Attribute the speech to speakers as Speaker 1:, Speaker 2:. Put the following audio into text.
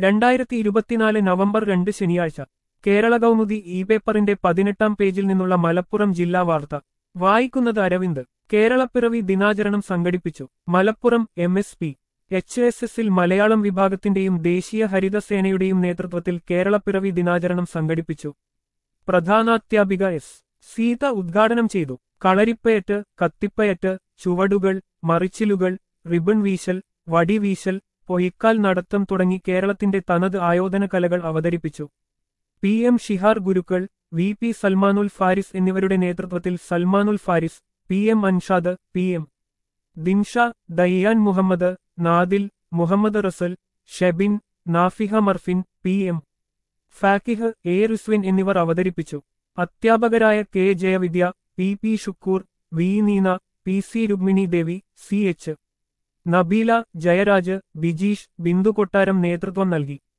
Speaker 1: രണ്ടായിരത്തി ഇരുപത്തിനാല് നവംബർ രണ്ട് ശനിയാഴ്ച കേരള കൗമുദി ഇ പേപ്പറിന്റെ പതിനെട്ടാം പേജിൽ നിന്നുള്ള മലപ്പുറം ജില്ലാ വാർത്ത വായിക്കുന്നത് അരവിന്ദ് കേരളപ്പിറവി ദിനാചരണം സംഘടിപ്പിച്ചു Malappuram M S P H S എസിൽ മലയാളം വിഭാഗത്തിന്റെയും ദേശീയ ഹരിതസേനയുടെയും നേതൃത്വത്തിൽ കേരളപ്പിറവി ദിനാചരണം സംഘടിപ്പിച്ചു പ്രധാനാധ്യാപിക എസ് സീത ഉദ്ഘാടനം ചെയ്തു കളരിപ്പയറ്റ് കത്തിപ്പയറ്റ് ചുവടുകൾ മറിച്ചിലുകൾ റിബൺ വീശൽ വടിവീശൽ പൊയ്ക്കാൽ നടത്തം തുടങ്ങി കേരളത്തിന്റെ തനത് ആയോധന കലകൾ അവതരിപ്പിച്ചു പി എം ഷിഹാർ ഗുരുക്കൾ വി പി സൽമാനുൽ ഫാരിസ് എന്നിവരുടെ നേതൃത്വത്തിൽ Salmanul Faris P M Anshad P M Dinsha Dayyan Muhammad Nadil Muhammad Rasal Shebin Nafiha Marfin P M Fakih A Rizwin എന്നിവർ അവതരിപ്പിച്ചു അധ്യാപകരായ K Jayavidya P P Shukkur V Neena P C Rukmini Devi C H Nabeela Jayaraj Bijeesh Bindu Kottaram നേതൃത്വം നൽകി